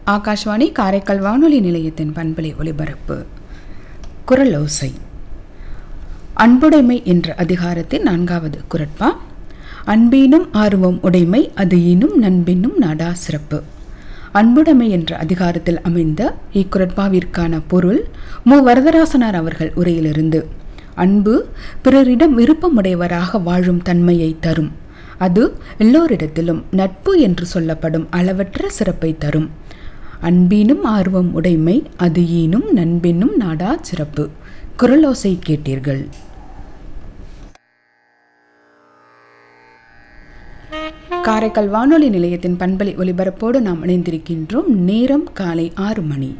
ஆகாஷ்வாணி காரைக்கால் வானொலி நிலையத்தின் பண்பலை ஒலிபரப்பு குரல் ஓசை அன்புடைமை என்ற அதிகாரத்தின் நான்காவது குரட்பா அன்பீனும் ஆர்வம் உடைமை அது ஈனும் நண்பினும் நாடா சிறப்பு அன்புடைமை என்ற அதிகாரத்தில் அமைந்த இக்குரட்பாவிற்கான பொருள் மு வரதராசனார் அவர்கள் உரையிலிருந்து அன்பு பிறரிடம் விருப்பமுடையவராக வாழும் தன்மையை தரும் அது எல்லோரிடத்திலும் நட்பு என்று சொல்லப்படும் அளவற்ற சிறப்பை தரும் அன்பீனும் ஆர்வம் உடைமை அது ஈனும் நண்பினும் நாடா சிறப்பு குரலோசை கேட்டீர்கள் காரைக்கால் வானொலி நிலையத்தின் பண்பலை ஒலிபரப்போடு நாம் இணைந்திருக்கின்றோம் நேரம் காலை ஆறு மணி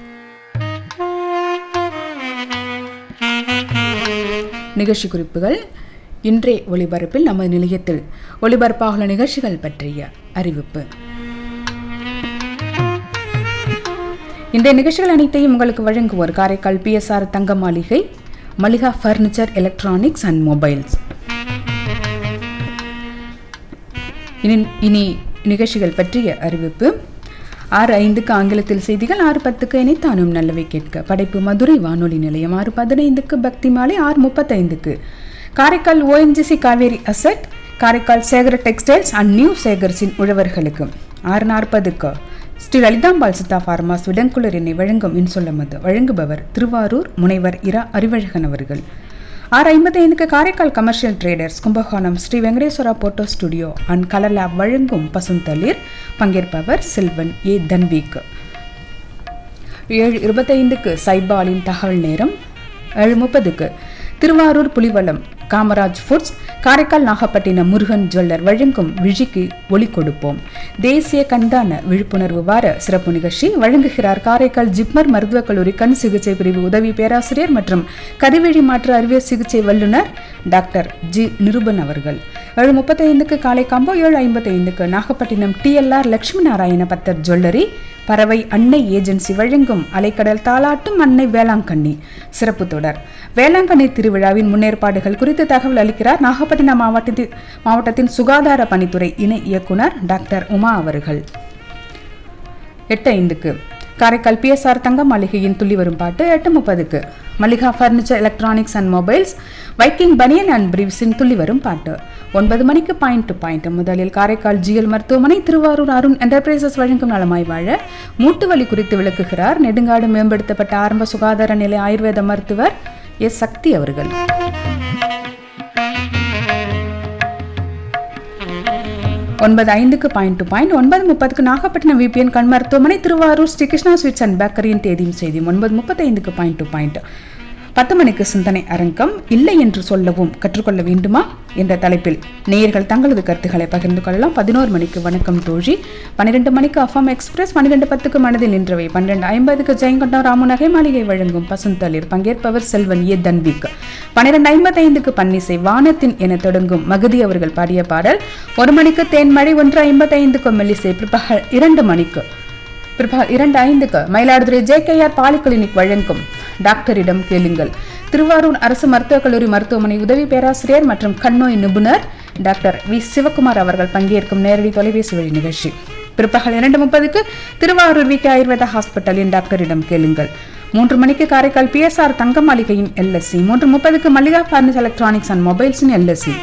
நிகழ்ச்சி குறிப்புகள் இன்றைய ஒலிபரப்பில் நமது நிலையத்தில் ஒலிபரப்பாகுள்ள நிகழ்ச்சிகள் பற்றிய அறிவிப்பு இன்றைய நிகழ்ச்சிகள் அனைத்தையும் உங்களுக்கு வழங்குவோர் Karaikal PSR Thanga Maligai Mallika furniture electronics and mobiles இனி இனி நிகழ்ச்சிகள் பற்றிய அறிவிப்பு ஆறு ஐந்துக்கு ஆங்கிலத்தில் செய்திகள் ஆறு பத்துக்கு இணைத்தானும் நல்லவை கேட்க படைப்பு மதுரை வானொலி நிலையம் ஆறு பதினைந்துக்கு பக்தி மாலை ஆறு முப்பத்தைந்துக்கு Karaikal ONGC Kaveri asset Karaikal Sekar textiles and new சேகர்ஸின் உழவர்களுக்கு ஆறு நாற்பதுக்கு ஸ்ரீ லலிதாம்பாள் சித்தா ஃபார்மாஸ் விடங்குளர் என்னை வழங்கும் இன்சொல்லமது வழங்குபவர் திருவாரூர் முனைவர் இரா அறிவழகன் அவர்கள் ஆறு ஐம்பத்தி ஐந்துக்கு Karaikal commercial traders Kumbakonam Sri Venkateswara photo studio and colour lab வழங்கும் பசுந்தளிர் பங்கேற்பவர் செல்வன் ஏ தன்வீக் ஏழு இருபத்தைந்துக்கு சைபாலின் தகவல் நேரம் ஏழு முப்பதுக்கு திருவாரூர் புலிவலம் காமராஜ் ஃபுட்ஸ் காரைக்கால் நாகப்பட்டினம் முருகன் ஜுவல்லர் வழங்கும் விழிக்கு ஒளி கொடுப்போம் தேசிய கண்தான விழிப்புணர்வு வார சிறப்பு நிகழ்ச்சி வழங்குகிறார் காரைக்கால் ஜிப்மர் மருத்துவக் கல்லூரி கண் சிகிச்சை பிரிவு உதவி பேராசிரியர் மற்றும் கருவிழி மாற்று அறுவை சிகிச்சை வல்லுநர் டாக்டர் ஜி நிருபன் அவர்கள் ஏழு முப்பத்தைந்துக்கு காலை காம்போ ஏழு ஐம்பத்தைந்துக்கு நாகப்பட்டினம் டிஎல்ஆர் லட்சுமி நாராயண பத்தர் ஜுவல்லரி பறவை அன்னை ஏஜென்சி வழங்கும் அலைக்கடல் தாளாட்டும் அன்னை வேளாங்கண்ணி சிறப்பு தொடர் வேளாங்கண்ணி திருவிழாவின் முன்னேற்பாடுகள் குறித்து தகவல் அளிக்கிறார் நாகப்பட்டினம் மாவட்டத்தில் மாவட்டத்தின் சுகாதார பணித்துறை இணை இயக்குனர் டாக்டர் உமா அவர்கள் எட்டு ஐந்துக்கு காரைக்கால் பிஎஸ்ஆர் தங்க மாளிகையின் துள்ளி வரும் பாட்டு எட்டு முப்பதுக்கு Mallika furniture electronics and mobiles Viking banian and பிரீவ்ஸின் துள்ளி வரும் பாட்டு ஒன்பது மணிக்கு பாயிண்ட் டு பாயிண்ட் முதலில் காரைக்கால் ஜிஎல் மருத்துவமனை திருவாரூர் அருண் என்டர்பிரைசஸ் வழங்கும் நலமாய் வாழ மூட்டு வலி குறித்து விளக்குகிறார் நெடுங்காடு மேம்படுத்தப்பட்ட ஆரம்ப சுகாதார நிலை ஆயுர்வேத மருத்துவர் எஸ் சக்தி அவர்கள் ஒன்பது ஐந்துக்கு பாயிண்ட் டு பாயிண்ட் ஒன்பது முப்பதுக்கு நாகப்பட்டினம் விபிஎன் கண் மருத்துவமனை திருவாரூர் ஸ்ரீ கிருஷ்ணா ஸ்வீட்ஸ் அண்ட் பேக்கரியின் தேதியும் செய்தியும் ஒன்பது முப்பத்தைந்துக்கு பாயிண்ட் டு பாயிண்ட் பத்து மணிக்கு சிந்தனை அரங்கம் இல்லை என்று சொல்லவும் கற்றுக்கொள்ள வேண்டுமா என்ற தலைப்பில் நேயர்கள் தங்களது கருத்துக்களை பகிர்ந்து கொள்ளலாம் பதினோரு மணிக்கு வணக்கம் தோழி பன்னிரெண்டு மணிக்கு அஃபாம் எக்ஸ்பிரஸ் பன்னிரெண்டு பத்துக்கு மனதில் நின்றவை பன்னிரெண்டு ஐம்பதுக்கு ஜெயங்கொண்டம் ராமு நகை மாளிகை வழங்கும் பசுந்தளிர் பங்கேற்பவர் செல்வன் ஏ தன்விக் பன்னிரெண்டு ஐம்பத்தைந்துக்கு பன்னிசை வானத்தின் என தொடங்கும் மகதி அவர்கள் பாடிய பாடல் ஒரு மணிக்கு தேன்மழை ஒன்று ஐம்பத்தைந்துக்கு மெல்லிசை பிற்பகல் இரண்டு மணிக்கு பிற்பகல் இரண்டு ஐந்துக்கு மயிலாடுதுறை ஜேகேஆர் பாலி கிளினிக் வழங்கும் டாக்டரிடம் கேளுங்கள் திருவாரூர் அரசு மருத்துவக் கல்லூரி மருத்துவமனை உதவி பேராசிரியர் மற்றும் கண்ணோய் நிபுணர் டாக்டர் வி சிவகுமார் அவர்கள் பங்கேற்கும் நேரடி தொலைபேசி வழி நிகழ்ச்சி பிற்பகல் இரண்டு முப்பதுக்கு திருவாரூர் வி கே ஆயுர்வேதா ஹாஸ்பிட்டலின் டாக்டரிடம் கேளுங்கள் மூன்று மணிக்கு காரைக்கால் பிஎஸ்ஆர் தங்க மாளிகையின் எல்எஸ்சி மூன்று முப்பதுக்கு மல்லிகா ஃபர்னிஸ் எலக்ட்ரானிக்ஸ் அண்ட் மொபைல்ஸின் எல்எஸ்சி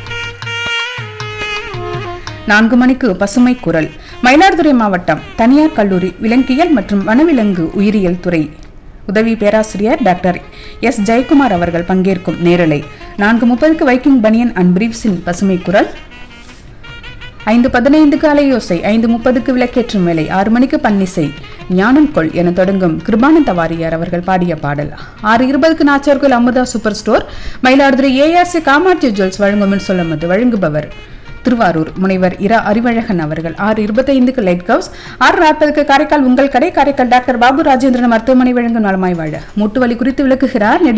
நான்கு மணிக்கு பசுமை குரல் மயிலாடுதுறை மாவட்டம் தனியார் கல்லூரி விலங்கியல் மற்றும் வனவிலங்கு உயிரியல் துறை உதவி பேராசிரியர் டாக்டர் எஸ் ஜெயக்குமார் அவர்கள் பங்கேற்கும் நேரலை நான்கு முப்பதுக்கு வைக்கிங் பனியன் அண்ட் பிரீவ்ஸின் பசுமை குரல் ஐந்து பதினைந்துக்கு அலையோசை ஐந்து முப்பதுக்கு விளக்கேற்றும் வேலை ஆறு மணிக்கு பன்னிசை ஞானம் கொள் என தொடங்கும் கிருபானந்த வாரியார் அவர்கள் பாடிய பாடல் ஆறு இருபதுக்கு நாச்சோர்கள் Amudha super store Mayiladuthurai ARC Kamatchi jewels வழங்கும் சொல்லமது வழங்குபவர் திருவாரூர் முனைவர் இரா அறிவழகன் அவர்கள் ஆறு இருபத்தைந்துக்கு லைட் கவுஸ் ஆறு நாற்பதுக்கு காரைக்கால் உங்கள் கடை காரைக்கால் டாக்டர் பாபு ராஜேந்திரன் மருத்துவமனை வழங்கும் நலமாய் வாழ மூட்டு வலி குறித்து விளக்குகிறார்